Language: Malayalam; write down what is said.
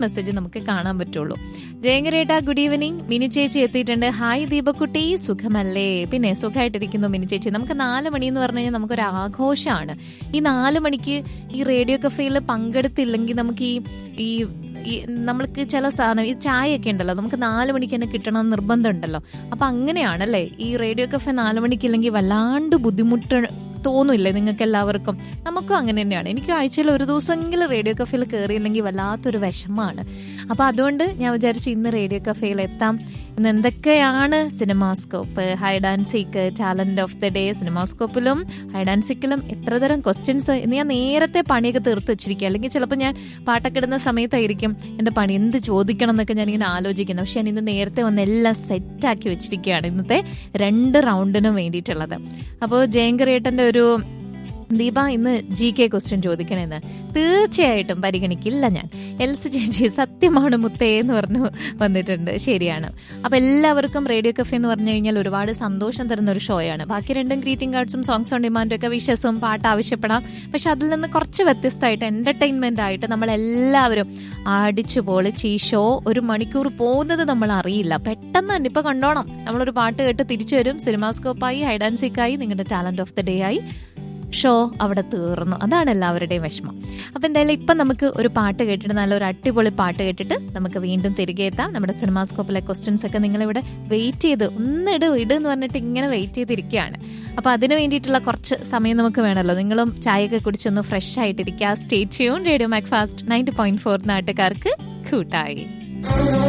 മെസ്സേജ് നമുക്ക് കാണാൻ പറ്റുള്ളൂ ജയങ്കരേട്ട ഗുഡ് ഈവനിങ് മിനി ചേച്ചി എത്തിയിട്ടുണ്ട് ഹായ് ദീപക്കുട്ടി സുഖമല്ലേ പിന്നെ സുഖമായിട്ടിരിക്കുന്നു മിനി ചേച്ചി നമുക്ക് നാല് മണി എന്ന് പറഞ്ഞു കഴിഞ്ഞാൽ നമുക്കൊരു ആഘോഷമാണ് ഈ നാല് മണിക്ക് ഈ റേഡിയോ കഫേയിൽ പങ്കെടുത്തില്ലെങ്കിൽ നമുക്ക് ഈ ഈ ഈ നമ്മൾക്ക് ചില സാധനം ഈ ചായയൊക്കെ ഉണ്ടല്ലോ നമുക്ക് നാല് മണിക്ക് തന്നെ കിട്ടണം എന്ന് നിർബന്ധമുണ്ടല്ലോ അപ്പൊ അങ്ങനെയാണല്ലേ ഈ റേഡിയോ കഫേ നാല് മണിക്കില്ലെങ്കിൽ വല്ലാണ്ട് ബുദ്ധിമുട്ട് തോന്നില്ലേ നിങ്ങൾക്ക് എല്ലാവർക്കും നമുക്കും അങ്ങനെ തന്നെയാണ് എനിക്ക് ആഴ്ചയിൽ ഒരു ദിവസമെങ്കിലും റേഡിയോ കഫേയിൽ കയറിയില്ലെങ്കിൽ വല്ലാത്തൊരു വിഷമമാണ് അപ്പോൾ അതുകൊണ്ട് ഞാൻ വിചാരിച്ചു ഇന്ന് റേഡിയോ കഫേയിൽ എത്താം ഇന്ന് എന്തൊക്കെയാണ് cinemascope hide and seek talent of the day സിനിമാസ്കോപ്പിലും ഹൈഡ് ആൻഡ് സീക്കിലും എത്ര തരം ക്വസ്റ്റ്യൻസ് ഇന്ന് ഞാൻ നേരത്തെ പണിയൊക്കെ തീർത്ത് വെച്ചിരിക്കുക അല്ലെങ്കിൽ ചിലപ്പോൾ ഞാൻ പാട്ടൊക്കെ ഇടുന്ന സമയത്തായിരിക്കും എൻ്റെ പണി എന്ത് ചോദിക്കണം എന്നൊക്കെ ഞാൻ ഇങ്ങനെ ആലോചിക്കുന്നത് പക്ഷെ ഞാൻ ഇന്ന് നേരത്തെ വന്ന് എല്ലാം സെറ്റാക്കി വെച്ചിരിക്കുകയാണ് ഇന്നത്തെ രണ്ട് റൗണ്ടിനും വേണ്ടിയിട്ടുള്ളത് അപ്പോൾ ജയങ്കരേട്ടൻ്റെ ഒരു ദീപ ഇന്ന് ജി കെ ക്വസ്റ്റ്യൻ ചോദിക്കണേന്ന് തീർച്ചയായിട്ടും പരിഗണിക്കില്ല ഞാൻ എൽസ് ചേച്ചി സത്യമാണ് മുത്തേ എന്ന് പറഞ്ഞു വന്നിട്ടുണ്ട് ശരിയാണ് അപ്പൊ എല്ലാവർക്കും റേഡിയോ കഫേ എന്ന് പറഞ്ഞു കഴിഞ്ഞാൽ ഒരുപാട് സന്തോഷം തരുന്ന ഒരു ഷോയാണ് ബാക്കി രണ്ടും ഗ്രീറ്റിംഗ് കാർഡ്സും സോങ്സ് ഓൺ ഡിമാൻഡും ഒക്കെ വിഷസും പാട്ട് ആവശ്യപ്പെടാം പക്ഷെ അതിൽ നിന്ന് കുറച്ച് വ്യത്യസ്തമായിട്ട് എന്റർടൈൻമെന്റ് ആയിട്ട് നമ്മൾ എല്ലാവരും അടിച്ചു പൊളിച്ച് ഈ ഷോ ഒരു മണിക്കൂർ പോകുന്നത് നമ്മൾ അറിയില്ല പെട്ടെന്ന് തന്നെ ഇപ്പൊ കണ്ടോണം നമ്മളൊരു പാട്ട് കേട്ട് തിരിച്ചു വരും സിനിമാസ്കോപ്പായി ഹൈഡ് ആൻഡ് സീക്കായി നിങ്ങളുടെ ടാലന്റ് ഓഫ് ദി ഡേ ആയി ഷോ അവിടെ തീർന്നു അതാണ് എല്ലാവരുടെയും വിഷമം അപ്പൊ എന്തായാലും ഇപ്പം നമുക്ക് ഒരു പാട്ട് കേട്ടിട്ട് നല്ല ഒരു അടിപൊളി പാട്ട് കേട്ടിട്ട് നമുക്ക് വീണ്ടും തിരികെ എത്താം നമ്മുടെ സിനിമാസ്കോപ്പിലെ ക്വസ്റ്റ്യൻസ് ഒക്കെ നിങ്ങളിവിടെ വെയിറ്റ് ചെയ്ത് ഒന്ന് ഇട് ഇട് എന്ന് പറഞ്ഞിട്ട് ഇങ്ങനെ വെയിറ്റ് ചെയ്തിരിക്കുകയാണ് അപ്പൊ അതിന് വേണ്ടിയിട്ടുള്ള കുറച്ച് സമയം നമുക്ക് വേണമല്ലോ നിങ്ങളും ചായയൊക്കെ കുടിച്ചൊന്ന് ഫ്രഷ് ആയിട്ടിരിക്കുക stay tune radio Mac fast ninety point four നാട്ടുകാർക്ക് കൂട്ടായി